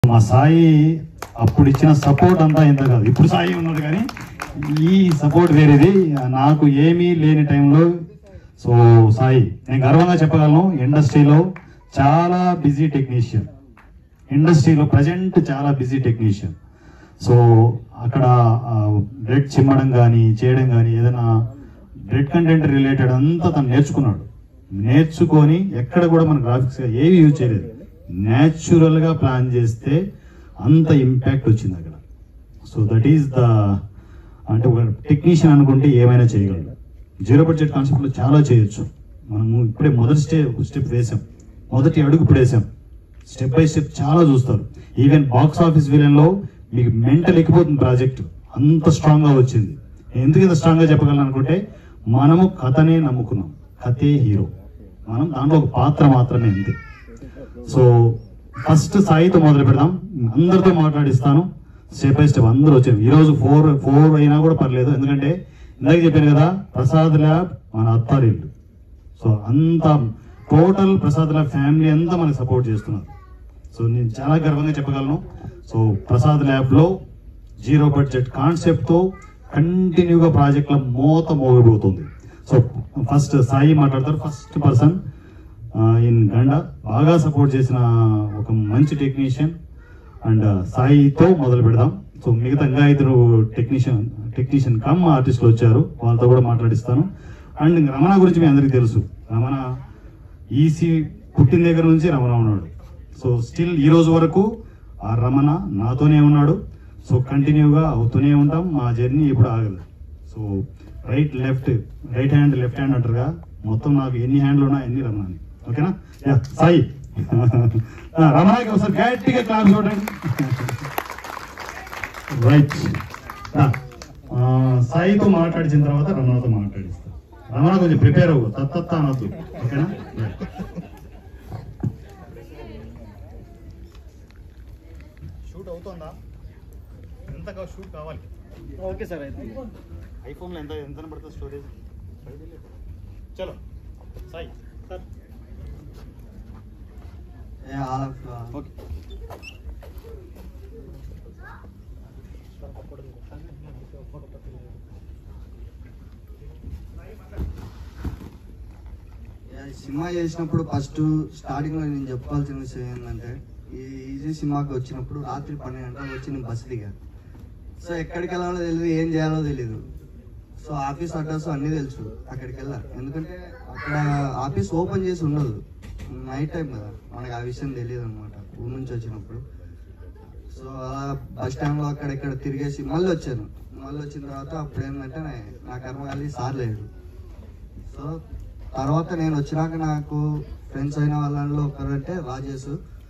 మా సాయి అప్పుడు ఇచ్చిన సపోర్ట్ అంతా ఇంత కాదు ఇప్పుడు సాయి ఉన్నాడు కానీ ఈ సపోర్ట్ వేరేది నాకు ఏమీ లేని టైంలో సో సాయి నేను గర్వంగా చెప్పగలను ఇండస్ట్రీలో చాలా బిజీ టెక్నీషియన్ ఇండస్ట్రీలో ప్రజెంట్ చాలా బిజీ టెక్నీషియన్ సో అక్కడ బ్రెడ్ చిమ్మడం కానీ చేయడం కానీ ఏదైనా బ్రెడ్ కంటెంట్ రిలేటెడ్ అంతా తను నేర్చుకున్నాడు నేర్చుకొని ఎక్కడ కూడా మన గ్రాఫిక్స్ ఏవి యూజ్ చేయలేదు న్యాచురల్ గా ప్లాన్ చేస్తే అంత ఇంపాక్ట్ వచ్చింది అక్కడ సో దట్ ఈస్ ద అంటే ఒక టెక్నీషియన్ అనుకుంటే ఏమైనా చేయగలడు జీరో బడ్జెట్ కాన్సెప్ట్ లో చాలా చేయొచ్చు మనము ఇప్పుడే మొదటి స్టెప్ స్టెప్ వేసాం మొదటి అడుగు ఇప్పుడు వేసాం స్టెప్ బై స్టెప్ చాలా చూస్తారు ఈవెన్ బాక్స్ ఆఫీస్ విలన్ లో మీకు మెంటల్ ఎక్కిపోతుంది ప్రాజెక్ట్ అంత స్ట్రాంగ్ గా వచ్చింది ఎందుకు ఇంత స్ట్రాంగ్ గా చెప్పగలను అనుకుంటే మనము కథనే నమ్ముకున్నాం కథే హీరో మనం దాంట్లో ఒక పాత్ర మాత్రమే అంతే సో ఫస్ట్ సాయితో మొదలు పెడదాం అందరితో మాట్లాడిస్తాను స్టెప్ బై స్టెప్ అందరూ వచ్చారు ఈ రోజు ఫోర్ ఫోర్ అయినా కూడా పర్లేదు ఎందుకంటే ఇందాక చెప్పాను కదా ప్రసాద్ ల్యాబ్ మన అత్తారిల్లు సో అంత టోటల్ ప్రసాద్ ల్యాబ్ ఫ్యామిలీ అంతా మనకి సపోర్ట్ చేస్తున్నారు సో నేను చాలా గర్వంగా చెప్పగలను సో ప్రసాద్ ల్యాబ్ లో జీరో బడ్జెట్ కాన్సెప్ట్ తో కంటిన్యూగా ప్రాజెక్ట్ లో మోత మోగిపోతుంది సో ఫస్ట్ సాయి మాట్లాడతారు ఫస్ట్ పర్సన్ ఇన్ గండ బాగా సపోర్ట్ చేసిన ఒక మంచి టెక్నీషియన్ అండ్ సాయితో మొదలు పెడదాం సో మిగతా ఇంకా ఇద్దరు టెక్నీషియన్ టెక్నీషియన్ కమ్ ఆర్టిస్టులు వచ్చారు వాళ్ళతో కూడా మాట్లాడిస్తాను అండ్ రమణ గురించి మీ అందరికీ తెలుసు రమణ ఈసీ పుట్టిన దగ్గర నుంచి రమణ ఉన్నాడు సో స్టిల్ ఈ రోజు వరకు ఆ రమణ నాతోనే ఉన్నాడు సో కంటిన్యూగా అవుతూనే ఉంటాం మా జర్నీ ఇప్పుడు ఆగదు so right left right hand left hand అంటారుగా మొత్తం నాకు ఎన్ని హ్యాండ్లు ఉన్నా ఎన్ని రమణ అని ఓకేనా యా సాయి ఆ, రమణకి ఒకసారి గట్టిగా క్లాస్ చూడండి రైట్ సాయితో మాట్లాడించిన తర్వాత రమణతో మాట్లాడిస్తా రమణ కొంచెం ప్రిపేర్ అవ్వు తత్తత్త అనొద్దు ఓకేనా Right. షూట్ అవుతుందా ఎంతగా షూట్ కావాలి ఓకే సార్ అయితే ఐఫోన్లో ఎంత ఎంత పడుతుంది స్టోరేజ్ చలో సాయి సార్ ఓకే ఈ సినిమా చేసినప్పుడు ఫస్ట్ స్టార్టింగ్ లో నేను చెప్పాల్సిన విషయం ఏంటంటే ఈ ఈజీ సినిమాకి వచ్చినప్పుడు రాత్రి పన్నెండు గంటలకు వచ్చి నేను బస్సు దిగా సో ఎక్కడికి వెళ్ళాలో తెలియదు ఏం చేయాలో తెలియదు సో ఆఫీస్ అడ్రస్ అన్నీ తెలుసు అక్కడికి వెళ్ళా ఎందుకంటే అక్కడ ఆఫీస్ ఓపెన్ చేసి ఉండదు నైట్ టైం కదా మనకి ఆ విషయం తెలియదు అనమాట ఊరు నుంచి వచ్చినప్పుడు సో అలా బస్ స్టాండ్లో అక్కడ ఇక్కడ తిరిగేసి మళ్ళీ వచ్చాను మళ్ళీ వచ్చిన తర్వాత అప్పుడు ఏంటంటే నే- నా కర్మ కలిగి సార్ లేడు సో తర్వాత నేను వచ్చినాక నాకు ఫ్రెండ్స్ అయిన వాళ్ళలో ఒకరంటే రాజేష్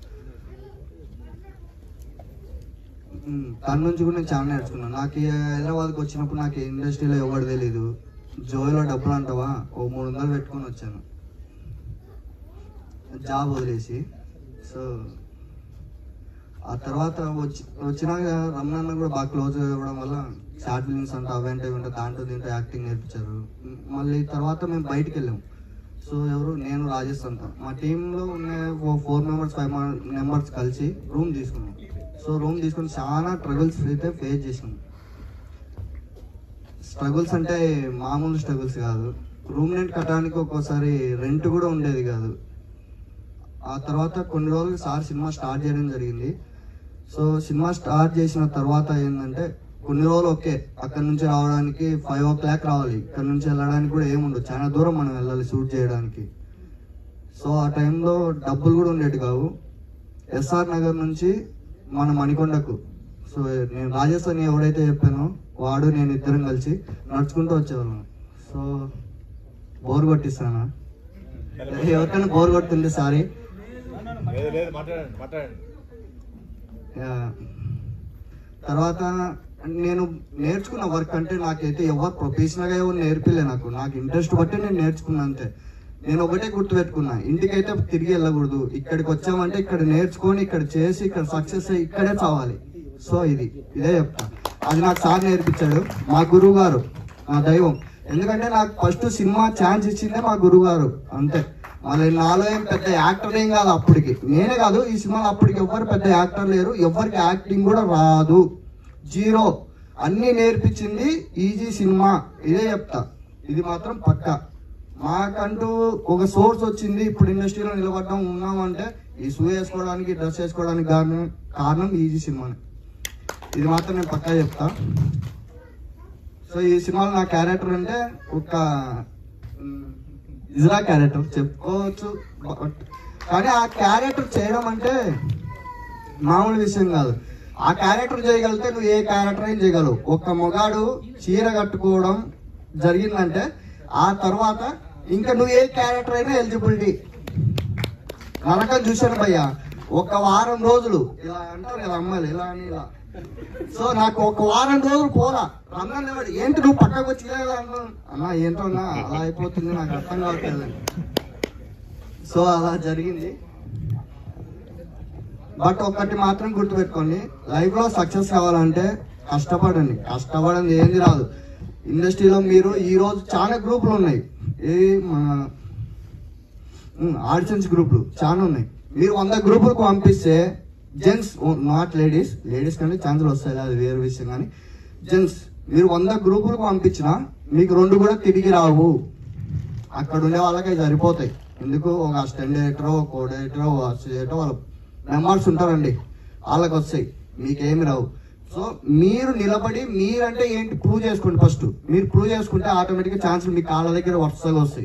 ఉమ్, తన నుంచి కూడా నేను చాలా నేర్చుకున్నాను నాకు ఈ హైదరాబాద్కి వచ్చినప్పుడు నాకు ఈ ఇండస్ట్రీలో ఎవరు తెలీదు జోయిలో డబ్బులు అంటావా ఓ మూడు వందలు పెట్టుకొని వచ్చాను జాబ్ వదిలేసి సో ఆ తర్వాత వచ్చి వచ్చినాక రమణన్న కూడా బాగా క్లోజ్ అవ్వడం వల్ల షార్ట్ ఫిలిమ్స్ అంటే అవేంటే ఇవంటే దాంట్లో దీంట్లో యాక్టింగ్ నేర్పించారు మళ్ళీ తర్వాత మేము బయటికి వెళ్ళాం సో ఎవరు నేను రాజేష్ అంతా మా టీంలో ఉన్న ఫోర్ మెంబర్స్ ఫైవ్ మెంబర్స్ కలిసి రూమ్ తీసుకున్నాం సో రూమ్ తీసుకుని చాలా స్ట్రగుల్స్ అయితే ఫేస్ చేసాం స్ట్రగుల్స్ అంటే మామూలు స్ట్రగుల్స్ కాదు రూమ్ రెంట్ కట్టడానికి ఒక్కోసారి రెంట్ కూడా ఉండేది కాదు ఆ తర్వాత కొన్ని రోజులు సార్ సినిమా స్టార్ట్ చేయడం జరిగింది సో సినిమా స్టార్ట్ చేసిన తర్వాత ఏంటంటే కొన్ని రోజులు ఓకే అక్కడ నుంచి రావడానికి ఫైవ్ ఓ క్లాక్ రావాలి ఇక్కడ నుంచి వెళ్ళడానికి కూడా ఏముండదు చాలా దూరం మనం వెళ్ళాలి షూట్ చేయడానికి సో ఆ టైంలో డబ్బులు కూడా ఉండేవి కావు ఎస్ఆర్ నగర్ నుంచి మన మణికొండకు సో నేను రాజేష్ అని ఎవడైతే చెప్పానో వాడు నేను ఇద్దరం కలిసి నడుచుకుంటూ వచ్చేవాళ్ళం సో బోర్ కొట్టిస్తానా ఎవరికైనా బోర్ కొడుతుంది సారీ లేదు లేదు మాట్లాడండి మాట్లాడండి యా. తర్వాత నేను నేర్చుకున్న వర్క్ అంటే నాకైతే ఎవరు ప్రొఫెషనల్గా ఎవరు నేర్పిలే నాకు నాకు ఇంట్రెస్ట్ బట్టి నేను నేర్చుకున్నా అంతే నేను ఒకటే గుర్తుపెట్టుకున్నా ఇంటికైతే తిరిగి వెళ్ళకూడదు ఇక్కడికి వచ్చామంటే ఇక్కడ నేర్చుకొని ఇక్కడ చేసి ఇక్కడ సక్సెస్ అయ్యి ఇక్కడే చావాలి సో ఇది ఇదే చెప్తా అది నాకు సార్ నేర్పించాడు మా గురువు గారు మా దైవం ఎందుకంటే నాకు ఫస్ట్ సినిమా ఛాన్స్ ఇచ్చిందే మా గురువు గారు అంతే మళ్ళీ నాలో ఏం పెద్ద యాక్టర్ ఏం కాదు అప్పటికి నేనే కాదు ఈ సినిమాలో అప్పటికి ఎవ్వరు పెద్ద యాక్టర్ లేరు ఎవరికి యాక్టింగ్ కూడా రాదు జీరో అన్ని నేర్పించింది ఈజీ సినిమా ఇదే చెప్తా ఇది మాత్రం పక్కా మాకంటూ ఒక సోర్స్ వచ్చింది ఇప్పుడు ఇండస్ట్రీలో నిలబడడం ఉన్నామంటే ఈ షూ వేసుకోవడానికి డ్రెస్ వేసుకోవడానికి కారణం కారణం ఈజీ సినిమానే ఇది మాత్రం నేను పక్కా చెప్తా సో ఈ సినిమాలో నా క్యారెక్టర్ అంటే ఒక మ్, ఇజ్రా క్యారెక్టర్ చెప్పుకోవచ్చు బట్ కానీ ఆ క్యారెక్టర్ చేయడం అంటే మామూలు విషయం కాదు ఆ క్యారెక్టర్ చేయగలిగితే నువ్వు ఏ క్యారెక్టర్ అయినా చేయగలవు ఒక్క మొగాడు చీర కట్టుకోవడం జరిగిందంటే ఆ తర్వాత ఇంకా నువ్వు ఏ క్యారెక్టర్ అయినా ఎలిజిబిలిటీ నరకం చూశాను భయ్యా ఒక వారం రోజులు ఇలా అంటారు కదా అమ్మాయిలు ఇలా అని ఇలా సో నాకు ఒక వారం రోజులు పోలా రమ్మని ఎవడు, ఏంటి నువ్వు పక్కకు వచ్చి ఇలా ఇలా అంటున్నావు?" అన్నా ఏంటో అన్నా అలా అయిపోతుంది నాకు అర్థం కావట్లేదు సో అలా జరిగింది బట్ ఒక్కటి మాత్రం గుర్తుపెట్టుకోండి లైఫ్ లో సక్సెస్ కావాలంటే కష్టపడండి కష్టపడండి ఏంది రాదు ఇండస్ట్రీలో మీరు ఈ రోజు చాలా గ్రూపులు ఉన్నాయి ఏ మన ఆడిషన్స్ గ్రూపులు చాలా ఉన్నాయి మీరు వంద గ్రూపులకు పంపిస్తే జెంట్స్ నాట్ లేడీస్ లేడీస్ కంటే ఛాన్సులు వస్తాయి అది వేరే విషయం కానీ జెంట్స్ మీరు వంద గ్రూపులకు పంపించినా మీకు రెండు కూడా తిరిగి రావు అక్కడ ఉండే వాళ్ళకి సరిపోతాయి ఎందుకు ఒక అసిస్టెంట్ డైరెక్టర్ ఒక కో డైరెక్టర్ ఒక అసిస్టెంట్ వాళ్ళ మెంబర్స్ ఉంటారండి వాళ్ళకి వస్తాయి మీకేమి రావు సో మీరు నిలబడి మీరంటే ఏంటి ప్రూవ్ చేసుకోండి ఫస్ట్ మీరు ప్రూవ్ చేసుకుంటే ఆటోమేటిక్గా ఛాన్సులు మీ కాళ్ళ దగ్గర వరుసగా వస్తాయి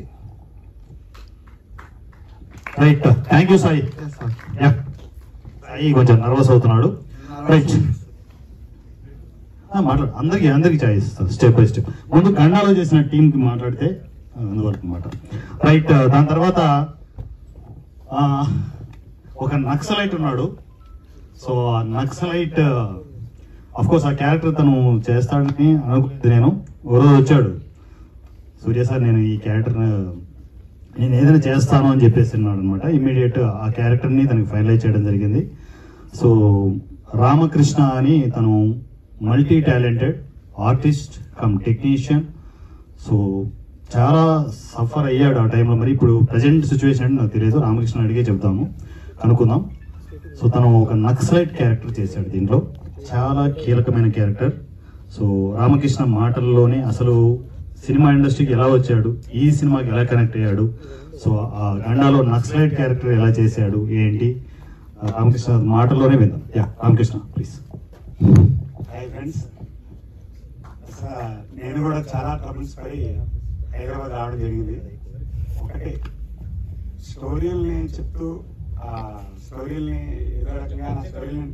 right thank you Sai Yes, sir. Yeah Sai కొంచెం నర్వస్ అవుతున్నాడు రైట్ మాట్లాడు అందరికి అందరికి ఛాయిస్ ఇస్తాను స్టెప్ బై స్టెప్ ముందు గండాలో చేసిన టీంకి మాట్లాడితే ఆ, అందువరకు మాట రైట్ దాని తర్వాత ఆ, ఒక నక్సలైట్ ఉన్నాడు సో ఆ నక్సలైట్ అఫ్ కోర్స్ ఆ క్యారెక్టర్ తను చేస్తాడని అనుకుంది నేను ఓ రోజు వచ్చాడు సూర్య సార్ నేను ఈ క్యారెక్టర్ నేను ఏదైనా చేస్తాను అని చెప్పేసి అన్నాడు అనమాట ఇమీడియట్ ఆ క్యారెక్టర్ని తనకి ఫైనలైజ్ చేయడం జరిగింది సో రామకృష్ణ అని తను multi talented artist come technician so చాలా సఫర్ అయ్యాడు ఆ టైంలో మరి ఇప్పుడు ప్రజెంట్ సిచ్యువేషన్ అంటే నాకు తెలియదు రామకృష్ణ అడిగే చెప్తాము కనుక్కుందాం సో తను ఒక నక్సలైట్ క్యారెక్టర్ చేశాడు దీంట్లో చాలా కీలకమైన క్యారెక్టర్ సో రామకృష్ణ మాటల్లోనే అసలు సినిమా ఇండస్ట్రీకి ఎలా వచ్చాడు ఈ సినిమాకి ఎలా కనెక్ట్ అయ్యాడు సో ఆ గండాలో నక్సలైట్ క్యారెక్టర్ ఎలా చేశాడు ఏంటి ఆ రామకృష్ణ మాటల్లోనే విందాం yeah Ramakrishna please hi friends నేను కూడా చాలా ట్రబుల్స్ పడి హైదరాబాద్ రావడం జరిగింది ఒకటి స్టోరీల్ని చెప్తూ ఆ స్టోరీల్ని ఏదో రకంగా నా స్టోరీల్ని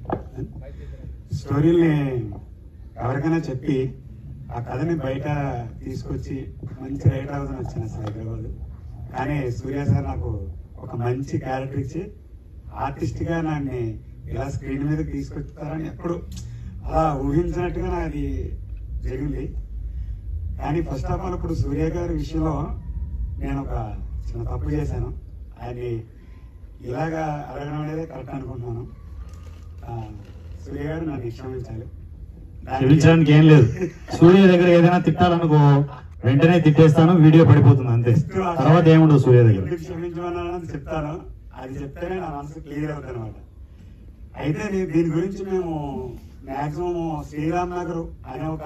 స్టోరీల్ని ఎవరికైనా చెప్పి ఆ కథని బయట తీసుకొచ్చి మంచి రైటర్ అవుతాను వచ్చిన సార్ హైదరాబాద్ కానీ సూర్య సార్ నాకు ఒక మంచి క్యారెక్టర్ ఇచ్చి ఆర్టిస్ట్గా నన్ను ఇలా స్క్రీన్ మీద తీసుకొస్తారని ఎప్పుడు అలా ఊహించినట్టుగా నాది జరిగింది కానీ ఫస్ట్ ఆఫ్ ఆల్ ఇప్పుడు సూర్య గారి విషయంలో నేను ఒక చిన్న తప్పు చేశాను ఆయన్ని ఇలాగా అడగడం అనేది కరెక్ట్ అనుకుంటున్నాను ఆ, సూర్య గారు నన్ను క్షమించాలి దానికి- క్షమించడానికి ఏం లేదు సూర్య దగ్గర ఏదైనా తిట్టాలనుకో వెంటనే తిట్టేస్తాను వీడియో పడిపోతుంది అంతే తర్వాత ఏముండదు సూర్య దగ్గర ఎందుకు క్షమించమన్నానని చెప్తాను అది చెప్తేనే నా మనసు క్లియర్ అవుతుంది అనమాట అయితే నీ- దీని గురించి మేము మాక్సిమం శ్రీరామ్ నగర్ అనే ఒక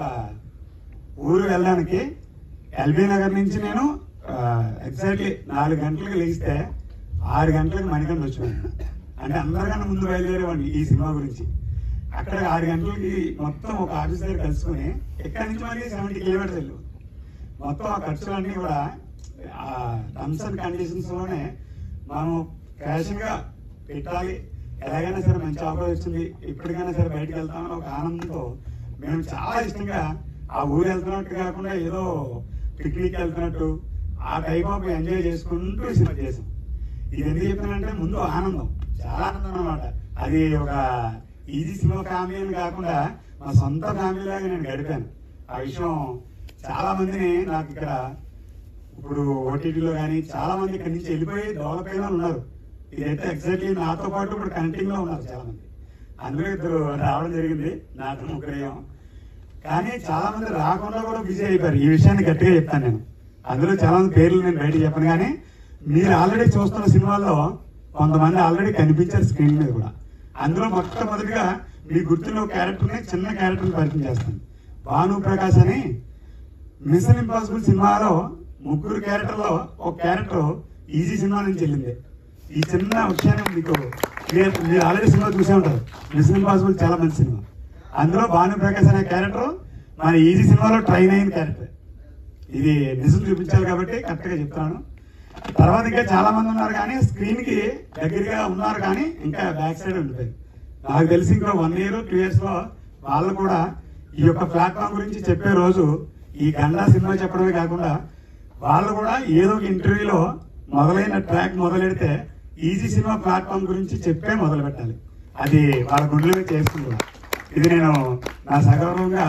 ఊరు వెళ్ళడానికి ఎల్బీ నగర్ నుంచి నేను ఎగ్జాక్ట్లీ నాలుగు గంటలకు లేస్తే ఆరు గంటలకు మణికంఠ వచ్చాను అంటే అందరికన్నా ముందు బయలుదేరేవాడిని ఈ సినిమా గురించి అక్కడ ఆరు గంటలకి మొత్తం ఒక ఆఫీస్ దగ్గర కలుసుకొని ఎక్కడి నుంచి మళ్ళీ సెవెంటీ కిలోమీటర్స్ వెళ్ళు మొత్తం ఆ ఖర్చులన్నీ కూడా ఆ టర్మ్స్ అండ్ కండిషన్స్ లోనే మనం క్యాష్ గా పెట్టాలి ఎలాగైనా సరే మంచి ఆఫర్ వచ్చింది ఇప్పటికైనా సరే బయటకు వెళ్తామని ఒక ఆనందంతో మేము చాలా ఇష్టంగా ఆ ఊరు వెళ్తున్నట్టు కాకుండా ఏదో పిక్నిక్ వెళ్తున్నట్టు ఆ టైప్ ఆఫ్ ఎంజాయ్ చేసుకుంటూ ఈ సినిమా చేసాం ఇది ఎందుకు చెప్పానంటే ముందు ఆనందం చాలా ఆనందం అనమాట అది ఒక ఈజీ సినిమా ఫ్యామిలీ అని కాకుండా మా సొంత ఫ్యామిలీ లాగా నేను గడిపాను ఆ విషయం చాలా మందిని నాకు ఇక్కడ ఇప్పుడు ఓటీటీలో కానీ చాలా మంది ఇక్కడి నుంచి వెళ్ళిపోయి డెవలప్ అయిన వాళ్ళు ఉన్నారు ఇదైతే ఎగ్జాక్ట్లీ నాతో పాటు ఇప్పుడు కనెక్టింగ్ లో ఉన్నారు చాలా మంది అందులో ఇద్దరు రావడం జరిగింది నాతో ముగ్గురేయం కానీ చాలా మంది రాకుండా కూడా బిజీ అయిపోయారు ఈ విషయాన్ని గట్టిగా చెప్తాను నేను అందులో చాలా మంది పేర్లు నేను బయట చెప్పను కానీ మీరు ఆల్రెడీ చూస్తున్న సినిమాల్లో కొంతమంది ఆల్రెడీ కనిపించారు స్క్రీన్ మీద కూడా అందులో మొట్టమొదటిగా మీ గుర్తున్న ఒక క్యారెక్టర్ని చిన్న క్యారెక్టర్ని పరిచయం చేస్తాను భాను ప్రకాష్ అని మిషన్ ఇంపాసిబుల్ సినిమాలో ముగ్గురు క్యారెక్టర్లో ఒక క్యారెక్టర్ ఈజీ సినిమా నుంచి వెళ్ళింది ఈ చిన్న విషయాన్ని మీకు మీరు మీరు ఆల్రెడీ సినిమా చూసే ఉంటారు మిషన్ ఇంపాసిబుల్ చాలా మంచి సినిమా అందులో భాను ప్రకాష్ అనే క్యారెక్టర్ మన ఈజీ సినిమాలో ట్రైన్ అయిన క్యారెక్టర్ ఇది నిజం చూపించాలి కాబట్టి కరెక్ట్ గా చెప్తాను తర్వాత ఇంకా చాలా మంది ఉన్నారు కానీ స్క్రీన్ కి దగ్గరగా ఉన్నారు కానీ ఇంకా బ్యాక్ సైడ్ ఉండిపోయింది నాకు తెలిసి ఇంకో వన్ ఇయర్ టూ ఇయర్స్ లో వాళ్ళు కూడా ఈ యొక్క ప్లాట్ఫామ్ గురించి చెప్పే రోజు ఈ గండా సినిమా చెప్పడమే కాకుండా వాళ్ళు కూడా ఏదో ఒక ఇంటర్వ్యూలో మొదలైన ట్రాక్ మొదలెడితే ఈజీ సినిమా ప్లాట్ఫామ్ గురించి చెప్పే మొదలు పెట్టాలి అది వాళ్ళ గుండెల మీద చేసుకుంటున్నా ఇది నేను నా సగౌరవంగా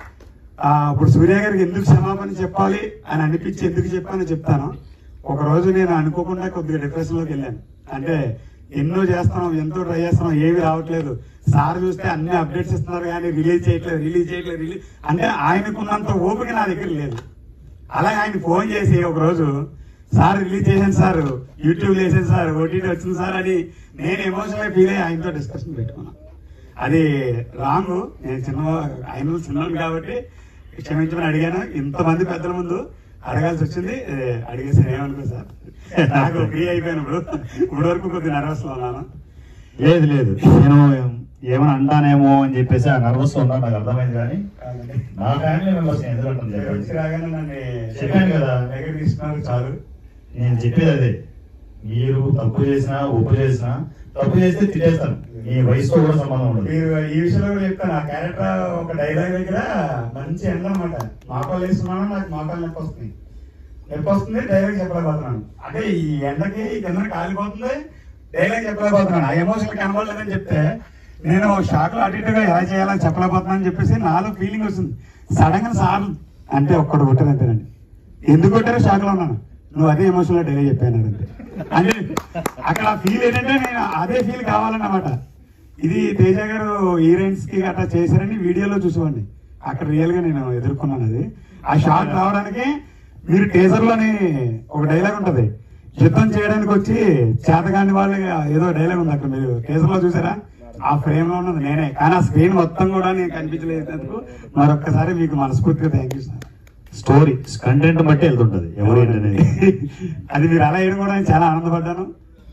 ఆ, ఇప్పుడు సూర్య గారికి ఎందుకు క్షమాపణ చెప్పాలి అని అనిపించి ఎందుకు చెప్పానో చెప్తాను ఒక రోజు నేను అనుకోకుండా కొద్దిగా డిప్రెషన్ లోకి వెళ్ళాను అంటే ఎన్నో చేస్తున్నాం ఎంతో ట్రై చేస్తున్నాం ఏవి రావట్లేదు సార్ చూస్తే అన్ని అప్డేట్స్ ఇస్తున్నారు కానీ రిలీజ్ చేయట్లేదు రిలీజ్ చేయట్లేదు రిలీజ్ అంటే ఆయనకున్నంత ఓపిక నా దగ్గర లేదు అలాగే ఆయన ఫోన్ చేసి ఒక రోజు సార్ రిలీజ్ చేశాను సార్ యూట్యూబ్ చేశాను సార్ ఓటీటీ వచ్చింది సార్ అని నేను ఎమోషనల్ ఫీల్ అయ్యి ఆయనతో డిస్కషన్ పెట్టుకున్నాను అది రాంగ్ నేను చిన్న ఆయన చిన్నవాడు కాబట్టి క్షమించమని అడిగాను ఇంతమంది పెద్దల ముందు అడగాల్సి వచ్చింది ఏ, అడిగేసి ఏమనుకో సార్ నాకు ఫ్రీ అయిపోయాను ఇప్పుడు ఇప్పుడు వరకు కొద్దిగా నర్వస్ లో ఉన్నాను లేదు లేదు నేను ఏమైనా అంటానేమో అని చెప్పేసి ఆ నర్వస్ ఉన్నా నాకు అర్థమైంది కానీ నా ఫ్యామిలీ మెంబర్స్ ఎదురంటుంది ఇక్కడ వచ్చి రాగానే నన్ను చెప్పాను కదా. దగ్గర తీసుకున్నారు చాలు నేను చెప్పేది అదే మీరు తప్పు చేసినా ఒప్పు చేసినా తప్పు చేస్తే తిట్టేస్తాను మీ వయసుతో కూడా సంబంధం ఉండదు మీరు ఈ విషయంలో కూడా చెప్తాను ఆ క్యారెక్టర్ ఒక డైలాగ్ దగ్గర మంచి ఎండ అనమాట మాకాలు వేస్తున్నాను నాకు మాకాలు నొప్పి వస్తుంది నొప్పి వస్తుంది డైలాగ్ చెప్పలేకపోతున్నాను అంటే ఈ ఎండకి కింద కాలిపోతుంది డైలాగ్ చెప్పలేకపోతున్నాను ఆ ఎమోషన్ కనబడలేదని చెప్తే నేను షాక్ లో అటు ఇటుగా ఎలా చేయాలని చెప్పలేకపోతున్నాను అని చెప్పేసి నాలో ఫీలింగ్ వస్తుంది సడన్ గా సార్ అంటే ఒక్కడు కొట్టారు అంతేనండి ఎందుకు కొట్టారో షాక్ లో ఉన్నాను నువ్వు అదే ఎమోషన్ లో డైలాగ్ చెప్పాను అంటే అంటే అక్కడ ఫీల్ ఏంటంటే నేను అదే ఫీల్ కావాలన్నమాట ఇది తేజ గారు హీరోయిన్స్ కి గట్రా చేశారని వీడియోలో చూసేవాడిని అక్కడ రియల్ గా నేను ఎదుర్కొన్నాను అది ఆ షాట్ రావడానికి మీరు టీజర్ లోని ఒక డైలాగ్ ఉంటది యుద్ధం చేయడానికి వచ్చి చేతగాని వాళ్ళు ఏదో డైలాగ్ ఉంది అక్కడ మీరు టీజర్ లో చూసారా ఆ ఫ్రేమ్ లో ఉన్నది నేనే కానీ ఆ స్క్రీన్ మొత్తం కూడా నేను కనిపించలేదందుకు మరొక్కసారి మీకు మనస్ఫూర్తిగా thank you sir story content బట్టి వెళ్తుంటది ఎవరు ఏంటనేది అది మీరు అలా వేయడం కూడా నేను చాలా ఆనందపడ్డాను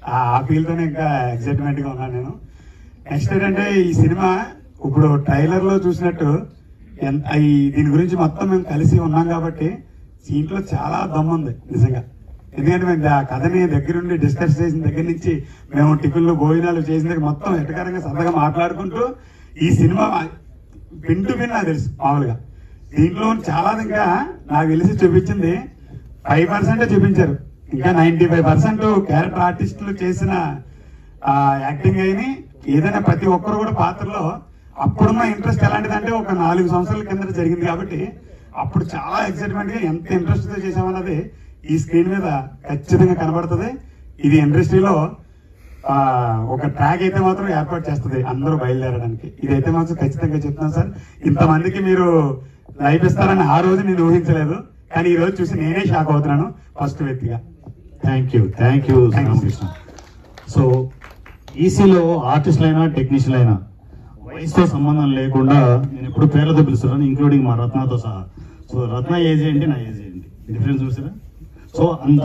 ఆ ఫీల్ తోనే ఇంకా ఎక్సైట్మెంట్ గా ఉన్నాను నేను నెక్స్ట్ ఏంటంటే ఈ సినిమా ఇప్పుడు ట్రైలర్ లో చూసినట్టు ఎంత ఈ దీని గురించి మొత్తం మేము కలిసి ఉన్నాం కాబట్టి దీంట్లో చాలా దమ్ము ఉంది నిజంగా ఎందుకంటే మేము ఆ కథని దగ్గరుండి డిస్కస్ చేసిన దగ్గర నుంచి మేము టిఫిన్లు భోజనాలు చేసిన దగ్గర మొత్తం ఎటకారంగా సరదాగా మాట్లాడుకుంటూ ఈ సినిమా పిన్ టు పిన్ నాకు తెలుసు మామూలుగా దీంట్లో చాలా ఇంకా నాకు తెలిసి చూపించింది ఫైవ్ పర్సెంట్ చూపించారు ఇంకా నైన్టీ ఫైవ్ పర్సెంట్ క్యారెక్టర్ ఆర్టిస్టులు చేసిన ఆ, యాక్టింగ్ అయిని ఏదైనా ప్రతి ఒక్కరు కూడా పాత్రలో అప్పుడున్న ఇంట్రెస్ట్ ఎలాంటిదంటే ఒక నాలుగు సంవత్సరాల కింద జరిగింది కాబట్టి అప్పుడు చాలా ఎక్సైట్మెంట్ గా ఎంత ఇంట్రెస్ట్ తో చేసామన్నది ఈ స్క్రీన్ మీద ఖచ్చితంగా కనబడుతుంది ఇది ఇండస్ట్రీలో ఆ, ఒక ట్రాక్ అయితే మాత్రం ఏర్పాటు చేస్తుంది అందరూ బయలుదేరడానికి ఇదైతే మాత్రం ఖచ్చితంగా చెప్తున్నాను సార్ ఇంతమందికి మీరు లైఫ్ ఇస్తారని ఆ రోజు నేను ఊహించలేదు కానీ ఈ రోజు చూసి నేనే షాక్ అవుతున్నాను ఫస్ట్ వ్యక్తిగా thank you thank you Thank you. Ramakrishna so ఈసీలో ఆర్టిస్టులైనా టెక్నీషియన్లైనా వయసుతో సంబంధం లేకుండా నేను ఎప్పుడు పేర్లతో పిలుస్తున్నాను ఇంక్లూడింగ్ మా రత్నతో సహా సో రత్న ఏజ్ ఏంటి నా ఏజ్ ఏంటి డిఫరెన్స్ చూసారా సో అంత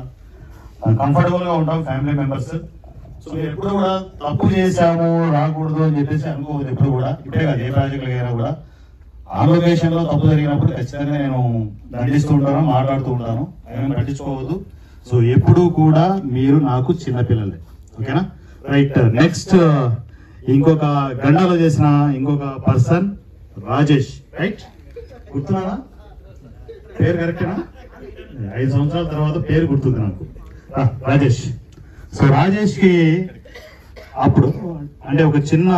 కంఫర్టబుల్ గా ఉంటాం ఫ్యామిలీ మెంబర్స్ సో ఎప్పుడు కూడా తప్పు చేశాము రాకూడదు అని చెప్పేసి అనుకోవద్దు ఎప్పుడు కూడా ఇప్పుడే కాదు ఏ ప్రాజెక్ట్ అయినా కూడా ఆ లొకేషన్ లో తప్పు జరిగినప్పుడు ఖచ్చితంగా నేను దండిస్తూ ఉంటాను మాట్లాడుతూ ఉంటాను ఏమేమి పట్టించుకోవద్దు సో ఎప్పుడు కూడా మీరు నాకు చిన్నపిల్లలే ఓకేనా రైట్ నెక్స్ట్ ఇంకొక గండాలో చేసిన ఇంకొక పర్సన్ రాజేష్ రైట్ గుర్తున్నారా పేరు కరెక్టేనా ఐదు సంవత్సరాల తర్వాత పేరు గుర్తుంది నాకు రా, రాజేష్ సో రాజేష్ కి అప్పుడు అంటే ఒక చిన్న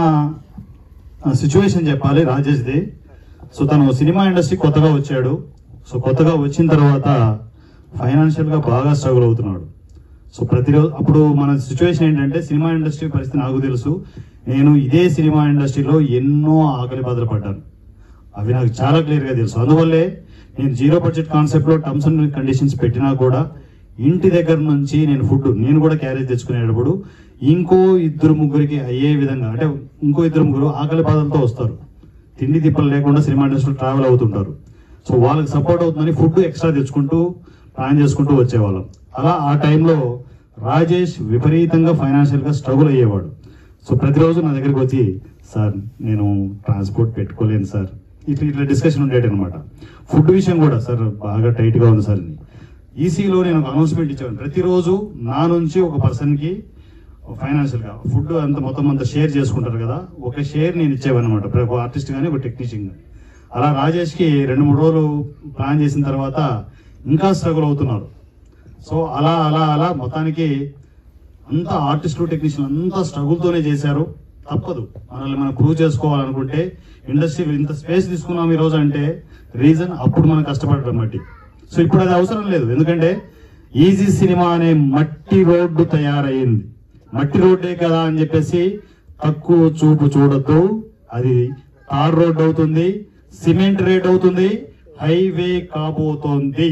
సిచ్యువేషన్ చెప్పాలి రాజేష్ది సో తను సినిమా ఇండస్ట్రీ కొత్తగా వచ్చాడు సో కొత్తగా వచ్చిన తర్వాత ఫైనాన్షియల్ గా బాగా స్ట్రగుల్ అవుతున్నాడు సో ప్రతిరోజు అప్పుడు మన సిచ్యువేషన్ ఏంటంటే సినిమా ఇండస్ట్రీ పరిస్థితి నాకు తెలుసు నేను ఇదే సినిమా ఇండస్ట్రీలో ఎన్నో ఆకలి బాధలు పడ్డాను అవి నాకు చాలా క్లియర్ గా తెలుసు అందువల్లే నేను జీరో బడ్జెట్ కాన్సెప్ట్ లో టర్మ్స్ అండ్ కండిషన్స్ పెట్టినా కూడా ఇంటి దగ్గర నుంచి నేను ఫుడ్ నేను కూడా క్యారేజ్ తెచ్చుకునేటప్పుడు ఇంకో ఇద్దరు ముగ్గురికి అయ్యే విధంగా అంటే ఇంకో ఇద్దరు ముగ్గురు ఆకలి బాధలతో వస్తారు తిండి తిప్పలు లేకుండా సినిమా ఇండస్ట్రీలో ట్రావెల్ అవుతుంటారు సో వాళ్ళకి సపోర్ట్ అవుతుందని ఫుడ్ ఎక్స్ట్రా తెచ్చుకుంటూ ప్లాన్ చేసుకుంటూ వచ్చేవాళ్ళం అలా ఆ టైంలో రాజేష్ విపరీతంగా ఫైనాన్షియల్ గా స్ట్రగుల్ అయ్యేవాడు సో ప్రతిరోజు నా దగ్గరికి వచ్చి సార్ నేను ట్రాన్స్పోర్ట్ పెట్టుకోలేను సార్ ఇట్లా ఇట్లా డిస్కషన్ ఉండేది అనమాట ఫుడ్ విషయం కూడా సార్ బాగా టైట్ గా ఉంది సార్ అని ఈసీలో నేను ఒక అనౌన్స్మెంట్ ఇచ్చాను ప్రతిరోజు నా నుంచి ఒక పర్సన్ కి ఫైనాన్షియల్ గా ఫుడ్ అంత మొత్తం అంతా షేర్ చేసుకుంటారు కదా ఒక షేర్ నేను ఇచ్చేవన్నమాట ఒక ఆర్టిస్ట్ కానీ ఒక టెక్నీషియన్ కానీ అలా రాజేష్ కి రెండు మూడు రోజులు ప్లాన్ చేసిన తర్వాత ఇంకా స్ట్రగుల్ అవుతున్నారు సో అలా అలా అలా మొత్తానికి అంతా ఆర్టిస్టులు టెక్నీషియన్ అంతా struggle తోనే చేశారు తప్పదు మనల్ని మనం ప్రూవ్ చేసుకోవాలనుకుంటే ఇండస్ట్రీ ఇంత స్పేస్ తీసుకున్నాం ఈ రోజు అంటే రీజన్ అప్పుడు మనం కష్టపడడం బట్టి సో ఇప్పుడు అది అవసరం లేదు ఎందుకంటే ఈజీ సినిమా అనే మట్టి రోడ్డు తయారయ్యింది మట్టి రోడ్డే కదా అని చెప్పేసి తక్కువ చూపు చూడొద్దు అది తార్ రోడ్ అవుతుంది సిమెంట్ రేట్ అవుతుంది హైవే కాబోతోంది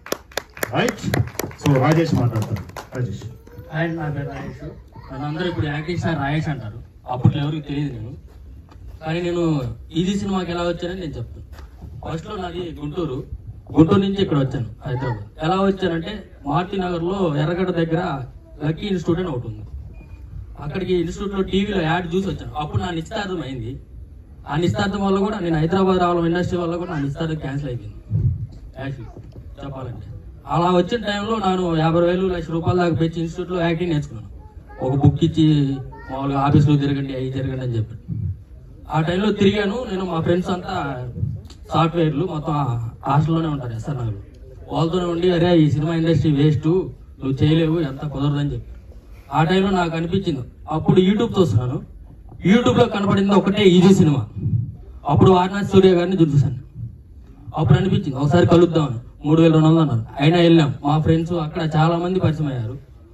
రైట్ సో రాజేష్ మాట్లాడతారు రాజేష్ అండ్ నా పేరు రాయేష్ నన్ను అందరూ ఇప్పుడు యాక్టింగ్ స్టార్ రాయేష్ అంటారు అప్పట్లో ఎవరికి తెలియదు నేను కానీ నేను ఇది సినిమాకి ఎలా వచ్చానని నేను చెప్తాను ఫస్ట్ లో నాది గుంటూరు గుంటూరు నుంచి ఇక్కడ వచ్చాను హైదరాబాద్ ఎలా వచ్చానంటే మారుతి నగర్ లో ఎర్రగడ్డ దగ్గర లక్కీ ఇన్స్టిట్యూట్ అని ఒకటి ఉంది అక్కడికి ఇన్స్టిట్యూట్ లో టీవీలో యాడ్ చూసి వచ్చాను అప్పుడు నా నిశ్చితార్థం అయింది ఆ నిశ్చితార్థం వల్ల కూడా నేను హైదరాబాద్ రావడం ఇండస్ట్రీ వల్ల కూడా నా నిశ్చితార్థం క్యాన్సిల్ అయిపోయింది యాక్చువల్లీ చెప్పాలంటే అలా వచ్చిన టైంలో నేను యాభై వేలు లక్ష రూపాయల దాకా పెంచి ఇన్స్టిట్యూట్ లో యాక్టింగ్ నేర్చుకున్నాను ఒక బుక్ ఇచ్చి మామూలుగా ఆఫీస్లో తిరగండి అవి తిరగండి అని చెప్పి ఆ టైంలో తిరిగాను నేను మా ఫ్రెండ్స్ అంతా సాఫ్ట్వేర్లు మొత్తం హాస్టల్లోనే ఉంటారు ఎస్ఆర్ నగర్ వాళ్ళతోనే ఉండి అరే ఈ సినిమా ఇండస్ట్రీ వేస్ట్ నువ్వు చేయలేవు ఎంత కుదరదని చెప్పి ఆ టైంలో నాకు అనిపించింది అప్పుడు యూట్యూబ్ చూస్తున్నాను యూట్యూబ్ లో కనపడింది ఒకటే ఈజీ సినిమా అప్పుడు వారణాసి సూర్య గారిని చూసాను అప్పుడు అనిపించింది ఒకసారి కలుద్దామని మూడు వేల రెండు వందలు అన్నారు అయినా వెళ్ళాం మా ఫ్రెండ్స్ అక్కడ చాలా మంది పరిచయం అయ్యారు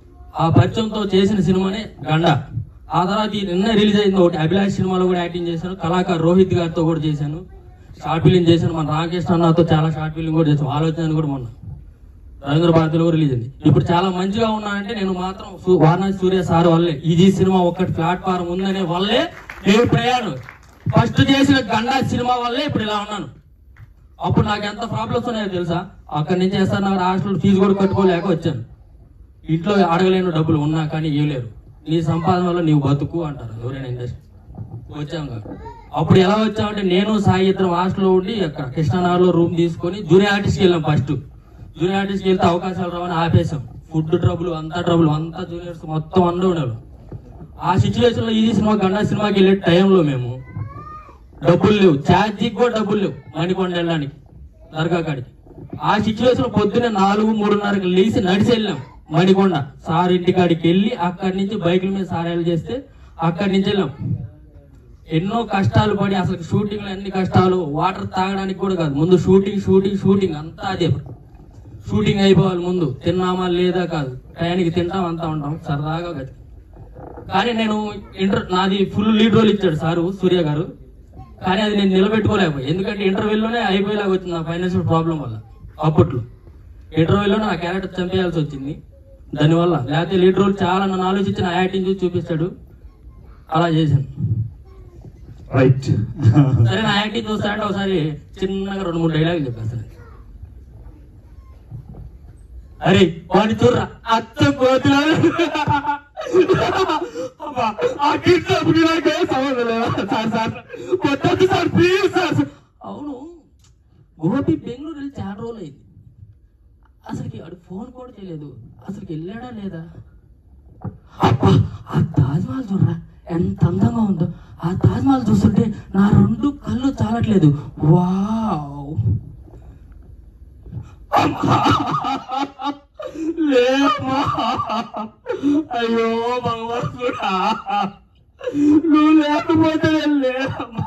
ఆ పరిచయంతో చేసిన సినిమానే గండ ఆ తర్వాత ఈ నిన్న రిలీజ్ అయింది ఒకటి అభిలాష్ సినిమాలో కూడా యాక్టింగ్ చేశాను కళాకారు రోహిత్ గారితో కూడా చేశాను షార్ట్ ఫిలిం చేశాను మన రాకేష్ అన్నతో చాలా షార్ట్ ఫిలిం కూడా చేశాను ఆలోచన కూడా మొన్న రవీంద్ర భారతిలో కూడా రిలీజ్ అయింది ఇప్పుడు చాలా మంచిగా ఉన్నానంటే నేను మాత్రం సు- వారణాసి సూర్య సార్ వల్లే ఇది సినిమా ఒక్కటి ప్లాట్ఫారం ఉందనే వల్లే నేను ప్రయాణం ఫస్ట్ చేసిన గండా సినిమా వల్లే ఇప్పుడు ఇలా ఉన్నాను అప్పుడు నాకు ఎంత ప్రాబ్లమ్స్ ఉన్నాయో తెలుసా అక్కడి నుంచి వేస్తారు నాకు హాస్టల్ ఫీజు కూడా కట్టుకోలేక వచ్చాను ఇంట్లో అడగలేను డబ్బులు ఉన్నా కానీ ఇవ్వలేరు నీ సంపాదన వల్ల నీవు బతుకు అంటారు ఎవరైనా ఇండస్ట్రీ వచ్చాం కాదు అప్పుడు ఎలా వచ్చామంటే నేను సాయి ఇద్దరం హాస్టల్లో ఉండి అక్కడ కృష్ణానగర్లో రూమ్ తీసుకొని జూనియర్ ఆర్టిస్ట్కి వెళ్ళాం ఫస్ట్ జూనియర్ ఆర్టిస్ట్కి వెళ్తే అవకాశాలు రావని ఆపేసాం ఫుడ్ ట్రబుల్ అంతా ట్రబుల్ అంతా జూనియర్స్ మొత్తం అందరూ ఉండేవాళ్ళు ఆ సిచ్యువేషన్ లో ఈ సినిమా గండా సినిమాకి వెళ్ళే టైంలో మేము డబ్బులు లేవు ఛార్జీకి కూడా డబ్బులు లేవు మణికొండ వెళ్ళడానికి దర్గా కాడికి ఆ సిచ్యువేషన్ పొద్దున్నే నాలుగు మూడున్నరకు లేచి నడిచి వెళ్ళాం మణికొండ సార్ ఇంటి కాడికి వెళ్ళి అక్కడి నుంచి బైకుల మీద సారాలు చేస్తే అక్కడి నుంచి వెళ్ళాం ఎన్నో కష్టాలు పడి అసలు షూటింగ్ లో ఎన్ని కష్టాలు వాటర్ తాగడానికి కూడా కాదు ముందు షూటింగ్ షూటింగ్ షూటింగ్ అంతా అదే షూటింగ్ అయిపోవాలి ముందు తిన్నామా లేదా కాదు టయానికి తింటాం అంతా ఉంటాం సరదాగా గతి కానీ నేను ఇంటర్ నాది ఫుల్ లీడ్ రోల్ ఇచ్చాడు సారు సూర్య గారు కానీ అది నేను నిలబెట్టుకోలేకపోయా ఎందుకంటే ఇంటర్వ్యూలోనే అయిపోయేలాగా వచ్చింది నా ఫైనాన్షియల్ ప్రాబ్లం వల్ల అప్పట్లో ఇంటర్వ్యూలోనే నా క్యారెక్టర్ చంపేయాల్సి వచ్చింది దానివల్ల లేకపోతే లీడ్ రోల్ చాలా నన్ను ఆలోచించి నా యాక్టింగ్ చూసి చూపిస్తాడు అలా చేశాను రైట్ సరే నా యాక్టింగ్ చూస్తానంటే ఒకసారి చిన్నగా రెండు మూడు డైలాగులు చెప్పేస్తాను అరే వాడిని చూడరా అత్త కోతులు అబ్బా, ఆ కిడ్నాప్కి నాకే సంబంధం లేదా? సార్ సార్ కొట్టద్దు సార్ ప్లీజ్ సార్ అవును గోపి బెంగళూరు వెళ్ళి చాలా రోజులు అయింది అసలుకి వాడు ఫోన్ కూడా చేయలేదు అసలుకి వెళ్ళాడా లేదా అబ్బా ఆ తాజ్ మహల్ చూడరా ఎంత అందంగా ఉందో ఆ తాజ్ మహల్ చూస్తుంటే నా రెండు కళ్ళు చాలట్లేదు వావ్ అమ్మా! లేమ్మా అయ్యో భగవంతుడా నువ్వు లేకపోతే నేను లేదమ్మా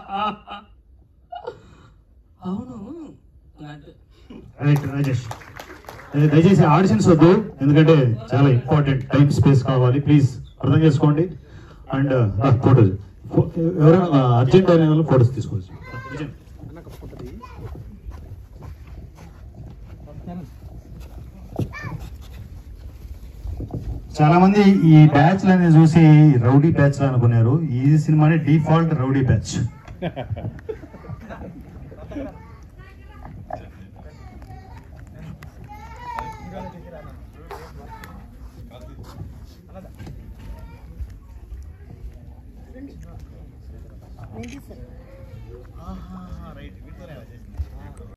అవును అంటే రైట్ రాజేష్ ఏ, దయచేసి ఆడిషన్స్ వద్దు ఎందుకంటే చాలా ఇంపార్టెంట్ టైం స్పేస్ కావాలి ప్లీజ్ అర్థం చేసుకోండి అండ్ ఫోటోస్ ఎవరైనా అర్జెంట్ అయిన వాళ్ళు ఫోటోస్ తీసుకోవచ్చు విజయ్. చాలా మంది ఈ బ్యాచ్ లని చూసి రౌడీ బ్యాచ్ అనుకున్నారు ఈ సినిమాని డిఫాల్ట్ రౌడీ బ్యాచ్ ఏంటి సార్